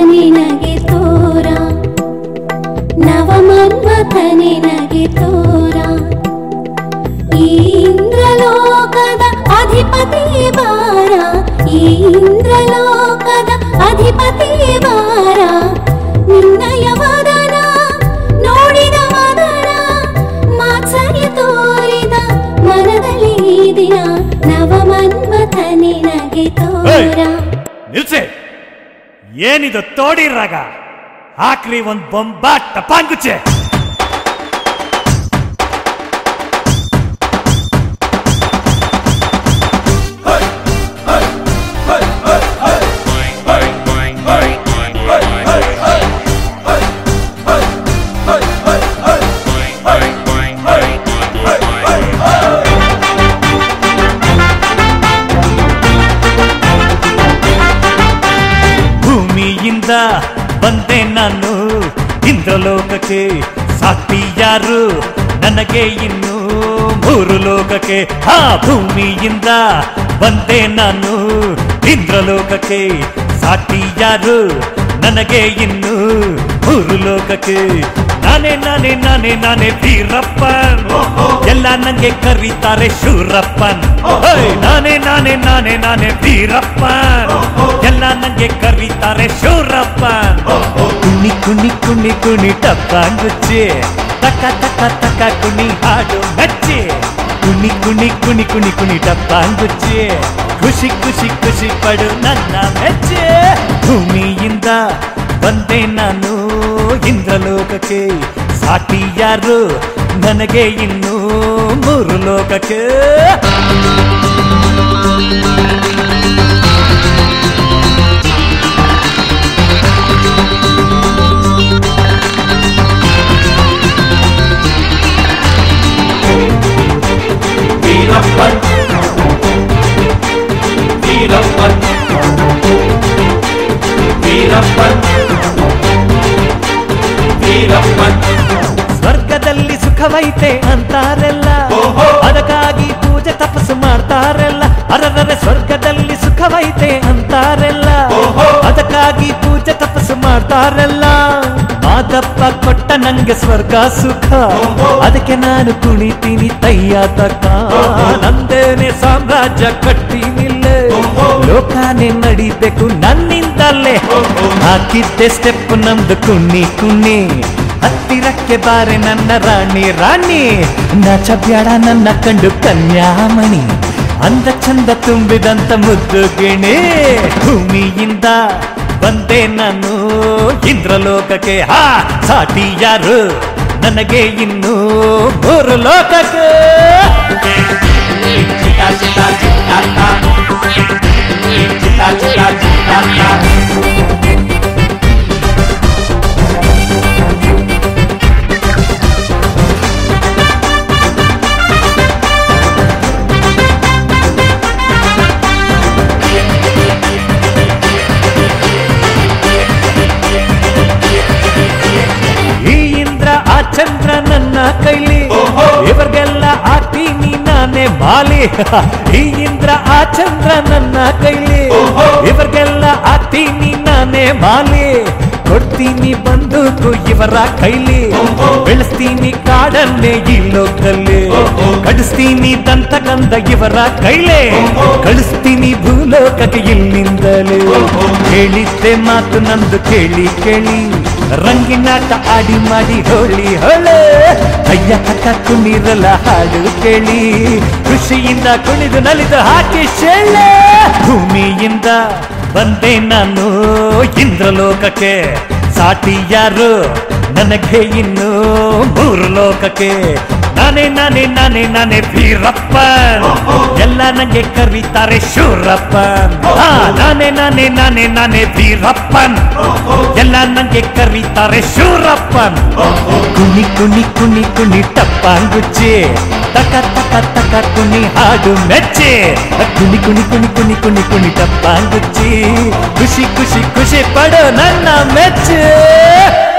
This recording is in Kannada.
ನಿನಗೆ ತೋರ ನವ ಮನ್ಮಥ ನಿನಗೆ ತೋರ ಈ ಇಂದ್ರಲೋಕದ ಅಧಿಪತಿ ಬಾರ ಈ ಇಂದ್ರಲೋಕದ ಅಧಿಪತಿ ಬಾರ ನಿನ್ನಯ ವದನ ನೋಡಿದ ಮದನ ಮಾತ್ಸರ್ಯ ತೋರಿದ ಮನದಲ್ಲಿ ಈ ದಿನ ನವ ಮನ್ಮಥ ನಿನಗೆ ತೋರ ನಿಲ್ಸೆ ಏನಿದು ತೋಡಿ ರಾಗ ಹಾಕ್ರಿ ಒಂದ್ ಬೊಂಬ ಟಪಾಂಗುಚ್ಚೆ ಭೂಮಿಯಿಂದ ಬಂದೆ ನಾನು ಇಂದ್ರಲೋಕಕ್ಕೆ ಸಾಟಿ ಯಾರು ನನಗೆ ಇನ್ನು ಮೂರು ಲೋಕಕ್ಕೆ ಹಾ ಭೂಮಿಯಿಂದ ಬಂದೆ ನಾನು ಇಂದ್ರಲೋಕಕ್ಕೆ ಸಾಟಿ ಯಾರು ನನಗೆ ಇನ್ನು ಮೂರು ಲೋಕಕ್ಕೆ ನಾನೇ ನಾನೇ ನಾನೇ ನಾನೇ ವೀರಪ್ಪನ್ ಎಲ್ಲ ನಂಗೆ ಕರೀತಾರೆ ಶೂರಪ್ಪನ್ ಓಯ್, ನಾನೇ ನಾನೇ ನಾನೇ ನಾನೇ ವೀರಪ್ಪನ್ ಎಲ್ಲ ನಂಗೆ ಕರೀತಾರೆ ಶೂರಪ್ಪನ್ ಕುಣಿ ಕುಣಿ ಕುಣಿ ಕುಣಿ ಟಪ್ಪಾಂಗುಚ್ಚಿ ತಕ ತಕ ತಕ ಕುಣಿ ಹಾಡು ಮೆಚ್ಚಿ ಕುಣಿ ಕುಣಿ ಕುಣಿ ಕುಣಿ ಕುಣಿ ಟಪ್ಪಾಂಗುಚ್ಚಿ ಖುಷಿ ಖುಷಿ ಖುಷಿ ಪಡು ನನ್ನ ಮೆಚ್ಚಿ ಭೂಮಿಯಿಂದ ಬಂದೆ ನಾನು ಇಂದ್ರಲೋಕಕ್ಕೆ ಸಾಟಿ ಯಾರು ನನಗೆ ಇನ್ನು ಮೂರು ಲೋಕಕ್ಕೆ வீரப்பன் வீரப்பன் வீரப்பன் வீரப்பன் ಸ್ವರ್ಗದಲ್ಲಿ ಸುಖವೈತೆ ಅಂತಾರೆಲ್ಲ ಓಹೋ. ಅದಕ್ಕಾಗಿ ಪೂಜೆ ತಪಸ್ಸು ಮಾಡ್ತಾರೆಲ್ಲ ಅರರರೆ ಸ್ವರ್ಗದಲ್ಲಿ ಸುಖವೈತೆ ಅಂತಾರೆಲ್ಲ ಓಹೋ. ಅದಕ್ಕಾಗಿ ಪೂಜೆ ತಪಸ್ಸು ಮಾಡ್ತಾರೆಲ್ಲ ಮಾದಪ್ಪ ಕೊಟ್ಟ ನಂಗೆ ಸ್ವರ್ಗ ಸುಖ ಓಹೋ. ಅದಕ್ಕೆ ನಾನು ಕುಣಿತೀನಿ ತಯ್ಯ ತಕ್ಕ ಓಹೋ. ನಂದೇನೆ ಸಾಮ್ರಾಜ್ಯ ಕಟ್ಟಿನಿಲ್ಲೇ ಓಹೋ. ಲೋಕಾನೇ ನಡಿಬೇಕು ನನ್ನಿಂದಲೇ ಓಹೋ. ಹಾಕಿದ್ದೆ ಸ್ಟೆಪ್ ನಮ್ದು ಕುಣ್ಣಿ ಕುಣ್ಣಿ ಹತ್ತಿರಕ್ಕೆ ಬಾರೆ ನನ್ನ ರಾಣಿ ರಾಣಿ ನಾಚಬ್ಯಾಡ ನನ್ನ ಕಂಡು ಕನ್ಯಾಮಣಿ ಅಂದ ಚಂದ ತುಂಬಿದಂತ ಮುದ್ದು ಗಿಣಿ ಭೂಮಿಯಿಂದ ಬಂದೆ ನಾನು ಇಂದ್ರಲೋಕಕ್ಕೆ ಹಾ ಸಾಟಿ ಯಾರು ನನಗೆ ಇನ್ನು ಮೂರು ಲೋಕಕ್ಕೆ ಚಿಟಾ ಚಿಟಾ ಚಿಟಾಟ ಚಿಟಾ ಚಿಟಾ ಚಿಟಾಟ ಈ ಇಂದ್ರ ಆ ಚಂದ್ರ ನನ್ನ ಕೈಲಿ ಓಹೋ. ಇವ್ರಿಗೆಲ್ಲ ಆಗ್ತೀನಿ ನಾನೇ ಮಾಲಿ ಈ ಇಂದ್ರ ಆ ಚಂದ್ರ ನನ್ನ ಕೈಲಿ ಓಹೋ. ಇವ್ರಿಗೆಲ್ಲ ಆಗ್ತೀನಿ ನಾನೇ ಮಾಲಿ ಕೊಡ್ತೀನಿ ಬಂದೂಕು ಇವರ ಕೈಲಿ ಓಹೋ. ಬೆಳೆಸ್ತೀನಿ ಕಾಡನ್ನೇ ಈ ಲೋಕಲ್ಲಿ ಓಹೋ. ಕಡಿಸ್ತೀನಿ ದಂತಕಂದ ಇವರ ಕೈಲೇ ಓಹೋ. ಕಳಿಸ್ತೀನಿ ಭೂಲೋಕಕ್ಕೆ ಇಲ್ಲಿಂದಲೇ ಓಹೋ. ಹೇಳಿದ್ದೆ ಮಾತು ನಂದು ಕೇಳಿ ಕೇಳಿ ರಂಗಿನಾಟ ಆಡಿ ಮಾಡಿ ಹೋಳಿ ಹೊಳೆ ಅಯ್ಯ ಕಕ್ಕ ಕುಣಿರಲ್ಲ ಹಾಡು ಕೇಳಿ ಖುಷಿಯಿಂದ ಕುಣಿದು ನಲಿದು ಹಾಕಿ ಶೇಳೆ ಭೂಮಿಯಿಂದ ಬಂದೆ ನಾನು ಇಂದ್ರಲೋಕಕ್ಕೆ ಸಾಟಿ ಯಾರು ನನಗೆ ಇನ್ನು ಮೂರು ಲೋಕಕ್ಕೆ ನಾನೇ ನಾನೇ ನಾನೇ ನಾನೇ ವೀರಪ್ಪನ್ ಎಲ್ಲ ನಂಗೆ ಕರೀತಾರೆ ಶೂರಪ್ಪನ್ ಹಾ, ನಾನೇ ನಾನೇ ನಾನೇ ನಾನೇ ವೀರಪ್ಪನ್ ಎಲ್ಲ ನಂಗೆ ಕರೀತಾರೆ ಶೂರಪ್ಪನ್ ಕುಣಿ ಕುಣಿ ಕುಣಿ ಕುಣಿ ಟಪ್ಪಾಂಗುಚ್ಚಿ ತಕ ತಕ ತಕ ಕುಣಿ ಹಾಡು ಮೆಚ್ಚಿ ಕುಣಿ ಕುಣಿ ಕುಣಿ ಕುಣಿ ಕುಣಿ ಕುಣಿ ಟಪ್ಪಾಂಗುಚ್ಚಿ ಖುಷಿ ಖುಷಿ ಖುಷಿ ಪಡೋ ನನ್ನ ಮೆಚ್ಚಿ